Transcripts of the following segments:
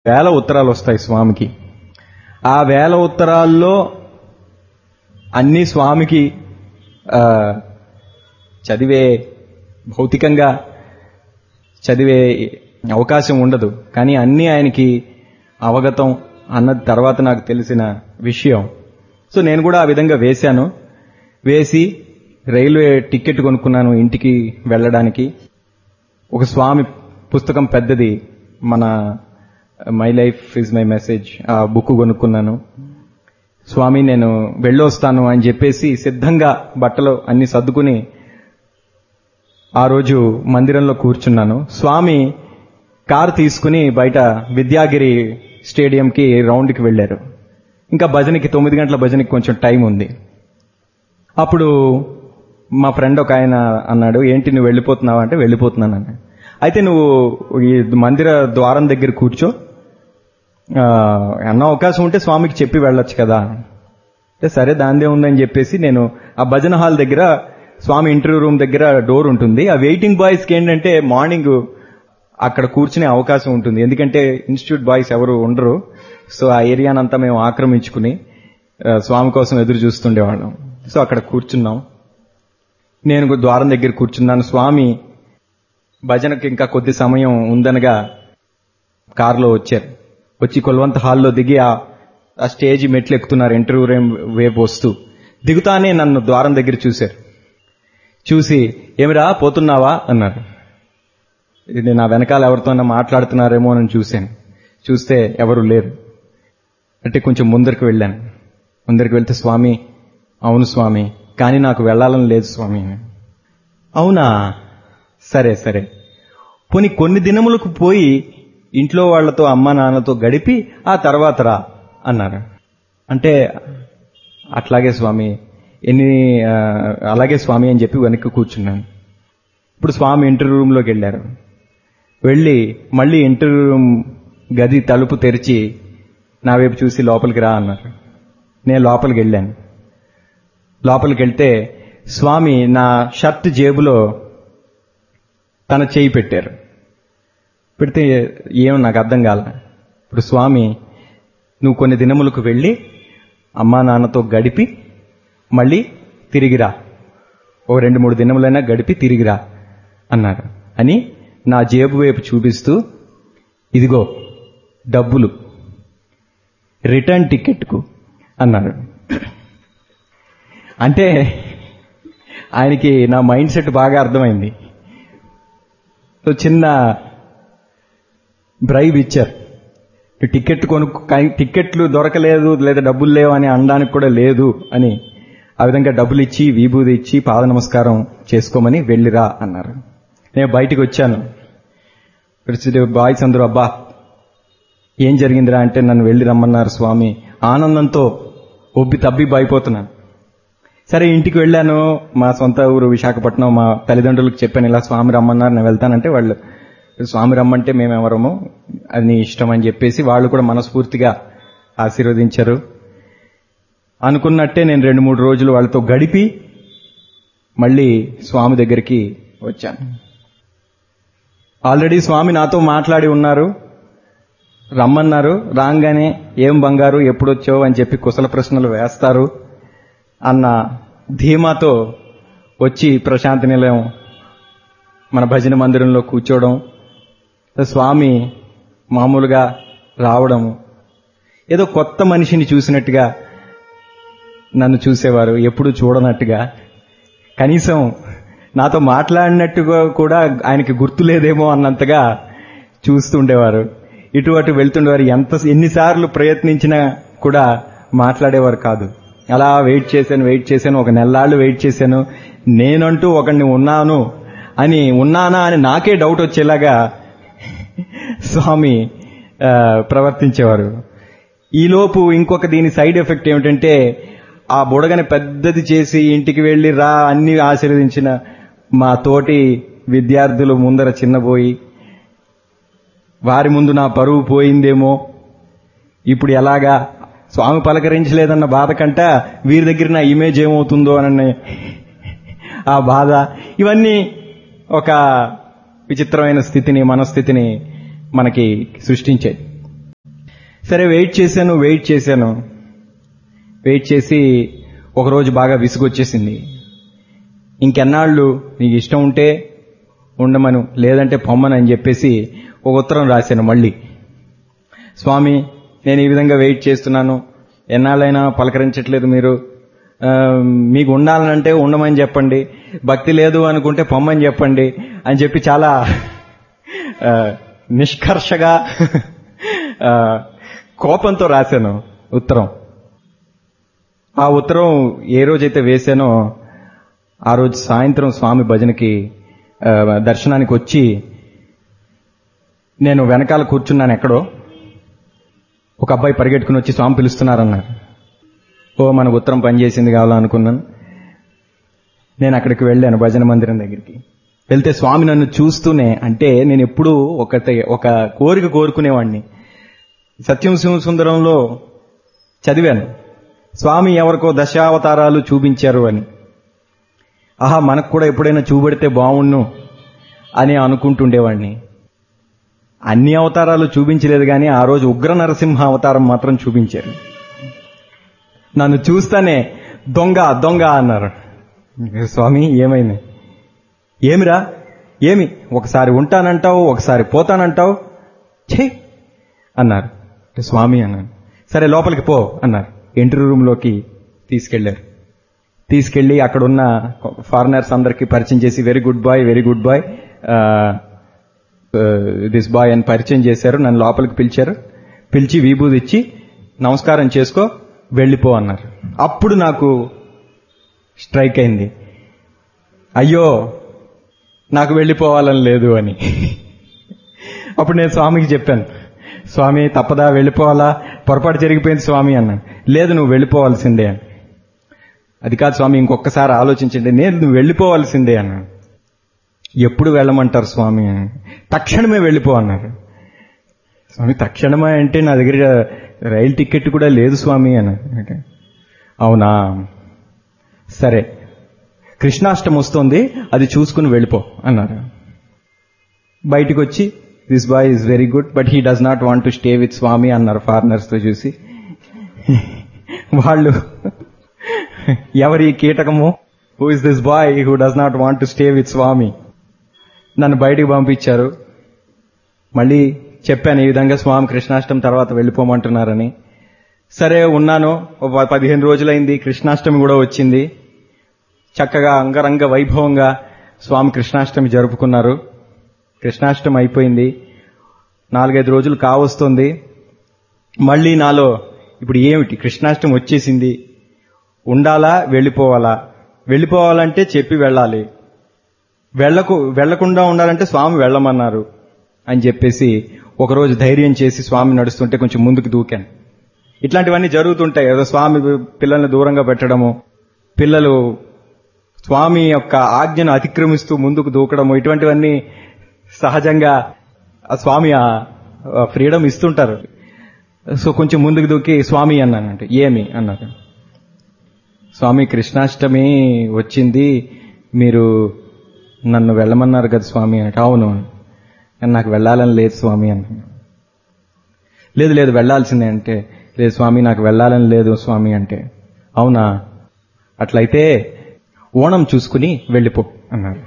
వేల ఉత్తరాలు వస్తాయి స్వామికి ఆ వేల ఉత్తరాల్లో అన్ని స్వామికి ఆ, చదివే భౌతికంగా చదివే అవకాశం ఉండదు కానీ అన్నీ ఆయనకి అవగతం అన్నది తర్వాత నాకు తెలిసిన విషయం సో నేను కూడా ఆ విధంగా వేశాను వేసి రైల్వే టికెట్ కొనుక్కున్నాను ఇంటికి వెళ్ళడానికి ఒక స్వామి పుస్తకం పెద్దది మన my life is my message ఆ బుక్ కొనుక్కున్నాను స్వామి నేను వెళ్ళొస్తాను అని చెప్పేసి సిద్ధంగా బట్టలు అన్ని సర్దుకుని ఆ రోజు మందిరంలో కూర్చున్నాను స్వామి కారు తీసుకుని బయట విద్యాగిరి స్టేడియంకి రౌండ్కి వెళ్ళారు ఇంకా భజనకి తొమ్మిది గంటల భజనకి కొంచెం టైం ఉంది అప్పుడు మా ఫ్రెండ్ ఒక ఆయన అన్నాడు ఏంటి నువ్వు వెళ్ళిపోతున్నావా అంటే వెళ్ళిపోతున్నాను అన్నాడు అయితే నువ్వు ఈ మందిర ద్వారం దగ్గర కూర్చో ఆ, అన్న అవకాశం ఉంటే స్వామికి చెప్పి వెళ్ళొచ్చు కదా అంటే సరే దాందే ఉందని చెప్పేసి నేను ఆ భజన హాల్ దగ్గర స్వామి ఇంటర్వ్యూ రూమ్ దగ్గర డోర్ ఉంటుంది ఆ వెయిటింగ్ బాయ్స్కి ఏంటంటే మార్నింగ్ అక్కడ కూర్చునే అవకాశం ఉంటుంది ఎందుకంటే ఇన్స్టిట్యూట్ బాయ్స్ ఎవరు ఉండరు సో ఆ ఏరియానంతా మేము ఆక్రమించుకుని ఆ, స్వామి కోసం ఎదురు చూస్తుండేవాళ్ళం సో అక్కడ కూర్చున్నాం నేను ద్వారం దగ్గర కూర్చున్నాను స్వామి భజనకు ఇంకా కొద్ది సమయం ఉందనగా కారులో వచ్చారు వచ్చి కొల్వంత హాల్లో దిగి ఆ ఆ స్టేజ్ మెట్లు ఎక్కుతున్నారు ఇంటర్వ్యూ రేమ్ వైపు వస్తూ దిగుతానే నన్ను ద్వారం దగ్గర చూశారు చూసి ఏమిరా పోతున్నావా అన్నారు ఇది నా వెనకాల ఎవరితోనైనా మాట్లాడుతున్నారేమో అని చూశాను చూస్తే ఎవరు లేరు అంటే కొంచెం ముందరికి వెళ్ళాను ముందరికి వెళ్తే స్వామి అవును స్వామి కానీ నాకు వెళ్ళాలని లేదు స్వామి అవునా సరే సరే పోనీ కొన్ని దినములకు పోయి ఇంట్లో వాళ్లతో అమ్మ నాన్నతో గడిపి ఆ తర్వాత రా అన్నారు అంటే అట్లాగే స్వామి ఎన్ని ఆ, అలాగే స్వామి అని చెప్పి వెనక్కి కూర్చున్నాను ఇప్పుడు స్వామి ఇంటర్వ్యూ రూమ్లోకి వెళ్ళారు వెళ్ళి మళ్ళీ ఇంటర్వ్యూ రూమ్ గది తలుపు తెరిచి నా వైపు చూసి లోపలికి రా అన్నారు నేను లోపలికి వెళ్ళాను లోపలికి వెళ్తే స్వామి నా షర్ట్ జేబులో తన చేయి పెట్టారు పెడితే ఏం నాకు అర్థం కాల ఇప్పుడు స్వామి నువ్వు కొన్ని దినములకు వెళ్ళి అమ్మా నాన్నతో గడిపి మళ్ళీ తిరిగిరా ఓ రెండు మూడు దినములైనా గడిపి తిరిగిరా అన్నారు అని నా జేబు వైపు చూపిస్తూ ఇదిగో డబ్బులు రిటర్న్ టికెట్కు అన్నారు అంటే ఆయనకి నా మైండ్ సెట్ బాగా అర్థమైంది సో చిన్న బ్రైవ్ ఇచ్చారు ఈ టికెట్ కొనుక్కు కానీ టికెట్లు దొరకలేదు లేదా డబ్బులు లేవు అని అనడానికి కూడా లేదు అని ఆ విధంగా డబ్బులు ఇచ్చి విభూది ఇచ్చి పాద నమస్కారం చేసుకోమని వెళ్ళిరా అన్నారు నేను బయటికి వచ్చాను బాయ్స్ అందరూ అబ్బా ఏం జరిగిందిరా అంటే నన్ను వెళ్ళి రమ్మన్నారు స్వామి ఆనందంతో ఒబ్బి తబ్బి అయిపోతున్నాను సరే ఇంటికి వెళ్ళాను మా సొంత ఊరు విశాఖపట్నం మా తల్లిదండ్రులకు చెప్పాను ఇలా స్వామి రమ్మన్నారు నేను వెళ్తానంటే వాళ్ళు స్వామి రమ్మంటే మేమెవరము అది నీ ఇష్టం అని చెప్పేసి వాళ్ళు కూడా మనస్ఫూర్తిగా ఆశీర్వదించారు అనుకున్నట్టే నేను రెండు మూడు రోజులు వాళ్ళతో గడిపి మళ్ళీ స్వామి దగ్గరికి వచ్చాను ఆల్రెడీ స్వామి నాతో మాట్లాడి ఉన్నారు రమ్మన్నారు రాగానే ఏం బంగారు ఎప్పుడొచ్చావు అని చెప్పి కుశల ప్రశ్నలు వేస్తారు అన్న ధీమాతో వచ్చి ప్రశాంతి నిలయం మన భజన మందిరంలో కూర్చోవడం స్వామి మామూలుగా రావడము ఏదో కొత్త మనిషిని చూసినట్టుగా నన్ను చూసేవారు ఎప్పుడు చూడనట్టుగా కనీసం నాతో మాట్లాడినట్టుగా కూడా ఆయనకి గుర్తులేదేమో అన్నంతగా చూస్తుండేవారు ఇటు అటు వెళ్తుండేవారు ఎంత ఎన్నిసార్లు ప్రయత్నించినా కూడా మాట్లాడేవారు కాదు అలా వెయిట్ చేశాను వెయిట్ చేశాను ఒక నెల్లాళ్ళు వెయిట్ చేశాను నేనంటూ ఒకడిని ఉన్నాను అని ఉన్నానా అని నాకే డౌట్ వచ్చేలాగా స్వామి ఆ, ప్రవర్తించేవారు ఈలోపు ఇంకొక దీని సైడ్ ఎఫెక్ట్ ఏమిటంటే ఆ బుడగని పెద్దది చేసి ఇంటికి వెళ్ళి రా అన్ని ఆశీర్వదించిన మా తోటి విద్యార్థులు ముందర చిన్నపోయి వారి ముందు నా పరువు పోయిందేమో ఇప్పుడు ఎలాగా స్వామి పలకరించలేదన్న బాధ కంట వీరి దగ్గర నా ఇమేజ్ ఏమవుతుందో అన్న ఆ బాధ ఇవన్నీ ఒక విచిత్రమైన స్థితిని మనస్థితిని మనకి సృష్టించాయి సరే వెయిట్ చేశాను వెయిట్ చేశాను వెయిట్ చేసి ఒకరోజు బాగా విసుగొచ్చేసింది ఇంకెన్నాళ్ళు నీకు ఇష్టం ఉంటే ఉండమను లేదంటే పొమ్మను అని చెప్పేసి ఒక ఉత్తరం రాశాను మళ్ళీ స్వామి నేను ఈ విధంగా వెయిట్ చేస్తున్నాను ఎన్నాళ్ళైనా పలకరించట్లేదు మీరు ఆ, మీకు ఉండాలనంటే ఉండమని చెప్పండి భక్తి లేదు అనుకుంటే పొమ్మని చెప్పండి అని చెప్పి చాలా ఆ, నిష్కర్షగా ఆ, కోపంతో రాశాను ఉత్తరం ఆ ఉత్తరం ఏ రోజైతే వేశానో ఆ రోజు సాయంత్రం స్వామి భజనకి ఆ, దర్శనానికి వచ్చి నేను వెనకాల కూర్చున్నాను ఎక్కడో ఒక అబ్బాయి పరిగెట్టుకుని వచ్చి స్వామి పిలుస్తున్నారన్నారు ఓ మనకు ఉత్తరం పనిచేసింది కావాలనుకున్నాను నేను అక్కడికి వెళ్ళాను భజన మందిరం దగ్గరికి వెళ్తే స్వామి నన్ను చూస్తూనే అంటే నేను ఎప్పుడూ ఒక ఒక కోరిక కోరుకునేవాడిని సత్యం సింహ సుందరంలో చదివాను స్వామి ఎవరికో దశావతారాలు చూపించారు అని ఆహా మనకు కూడా ఎప్పుడైనా చూపెడితే బాగుండు అని అనుకుంటుండేవాడిని అన్ని అవతారాలు చూపించలేదు కానీ ఆ రోజు ఉగ్ర నరసింహ అవతారం మాత్రం చూపించారు నన్ను చూస్తానే దొంగ దొంగ అన్నారు స్వామి ఏమైంది ఏమిరా ఏమి ఒకసారి ఉంటానంటావు ఒకసారి పోతానంటావు ఛే అన్నారు స్వామి అన్నాను సరే లోపలికి పో అన్నారు ఎంట్రీ రూమ్లోకి తీసుకెళ్లారు తీసుకెళ్లి అక్కడ ఉన్న ఫారినర్స్ అందరికీ పరిచయం చేసి very good boy very good boy this boy అని పరిచయం చేశారు నన్ను లోపలికి పిలిచారు పిలిచి విభూది ఇచ్చి నమస్కారం చేసుకో వెళ్ళిపో అన్నారు అప్పుడు నాకు స్ట్రైక్ అయింది అయ్యో నాకు వెళ్ళిపోవాలని లేదు అని అప్పుడు నేను స్వామికి చెప్పాను స్వామి తప్పదా వెళ్ళిపోవాలా పొరపాటు జరిగిపోయింది స్వామి అన్నాను లేదు నువ్వు వెళ్ళిపోవాల్సిందే అని అది కాదు స్వామి ఇంకొకసారి ఆలోచించండి నేను నువ్వు వెళ్ళిపోవాల్సిందే అన్నాను ఎప్పుడు వెళ్ళమంటారు స్వామి అని తక్షణమే వెళ్ళిపో అన్నారు స్వామి తక్షణమే అంటే నా దగ్గర రైలు టికెట్ కూడా లేదు స్వామి అన్నారు అవునా సరే కృష్ణాష్టం వస్తుంది అది చూసుకుని వెళ్ళిపో అన్నారు బయటికి వచ్చి this boy is very good but he does not want to stay with Swami అన్నారు ఫారినర్స్ తో చూసి వాళ్ళు ఎవరి కీటకము who is this boy who does not want to stay with Swami నన్ను బయటికి పంపించారు మళ్ళీ చెప్పాను ఈ విధంగా స్వామి కృష్ణాష్టమి తర్వాత వెళ్ళిపోమంటున్నారని సరే ఉన్నాను ఒక పదిహేను రోజులైంది కృష్ణాష్టమి కూడా వచ్చింది చక్కగా అంగరంగ వైభవంగా స్వామి కృష్ణాష్టమి జరుపుకున్నారు కృష్ణాష్టమి అయిపోయింది నాలుగైదు రోజులు కావస్తుంది మళ్ళీ నాలో ఇప్పుడు ఏమిటి కృష్ణాష్టమి వచ్చేసింది ఉండాలా వెళ్ళిపోవాలా వెళ్ళిపోవాలంటే చెప్పి వెళ్ళాలి వెళ్ళకు వెళ్లకుండా ఉండాలంటే స్వామి వెళ్ళమన్నారు అని చెప్పేసి ఒకరోజు ధైర్యం చేసి స్వామి నడుస్తుంటే కొంచెం ముందుకు దూకాను ఇట్లాంటివన్నీ జరుగుతుంటాయి ఏదో స్వామి పిల్లల్ని దూరంగా పెట్టడము పిల్లలు స్వామి యొక్క ఆజ్ఞను అతిక్రమిస్తూ ముందుకు దూకడము ఇటువంటివన్నీ సహజంగా ఆ స్వామి ఆ ఫ్రీడమ్ ఇస్తుంటారు సో కొంచెం ముందుకు దూకి స్వామి అన్నానంటే ఏమి అన్నారు స్వామి కృష్ణాష్టమి వచ్చింది మీరు నన్ను వెళ్ళమన్నారు కదా స్వామి అంటే అవును కానీ నాకు వెళ్ళాలని లేదు స్వామి అన్నాను లేదు లేదు వెళ్ళాల్సిందే అంటే లేదు స్వామి నాకు వెళ్ళాలని లేదు స్వామి అంటే అవునా అట్లయితే ఓణం చూసుకుని వెళ్ళిపో అన్నారు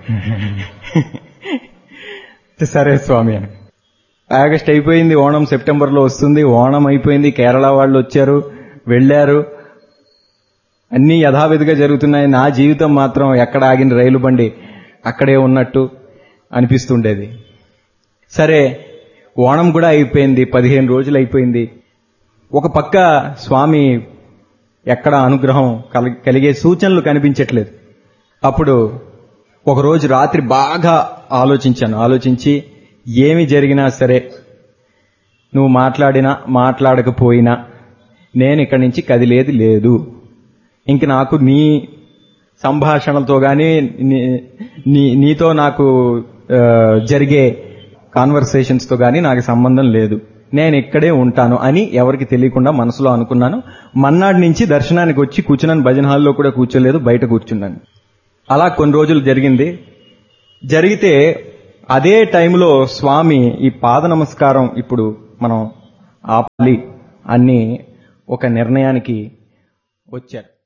సరే స్వామి అని ఆగస్ట్ అయిపోయింది ఓణం సెప్టెంబర్లో వస్తుంది ఓణం అయిపోయింది కేరళ వాళ్ళు వచ్చారు వెళ్ళారు అన్నీ యథావిధిగా జరుగుతున్నాయి నా జీవితం మాత్రం ఎక్కడ ఆగిన రైలు బండి అక్కడే ఉన్నట్టు అనిపిస్తుండేది సరే ఓణం కూడా అయిపోయింది పదిహేను రోజులు అయిపోయింది ఒక పక్క స్వామి ఎక్కడ అనుగ్రహం కలిగే సూచనలు కనిపించట్లేదు అప్పుడు ఒకరోజు రాత్రి బాగా ఆలోచించాను ఆలోచించి ఏమి జరిగినా సరే నువ్వు మాట్లాడినా మాట్లాడకపోయినా నేను ఇక్కడి నుంచి కదిలేది లేదు ఇంక నాకు నీ సంభాషణలతో కానీ నీ నీతో నాకు జరిగే కాన్వర్సేషన్స్తో కానీ నాకు సంబంధం లేదు నేను ఇక్కడే ఉంటాను అని ఎవరికి తెలియకుండా మనసులో అనుకున్నాను మన్నాడు నుంచి దర్శనానికి వచ్చి కూర్చున్నాను భజన హాల్లో కూడా కూర్చోలేదు బయట కూర్చున్నాను అలా కొన్ని రోజులు జరిగింది జరిగితే అదే టైంలో స్వామి ఈ పాద నమస్కారం ఇప్పుడు మనం ఆపాలి అని ఒక నిర్ణయానికి వచ్చారు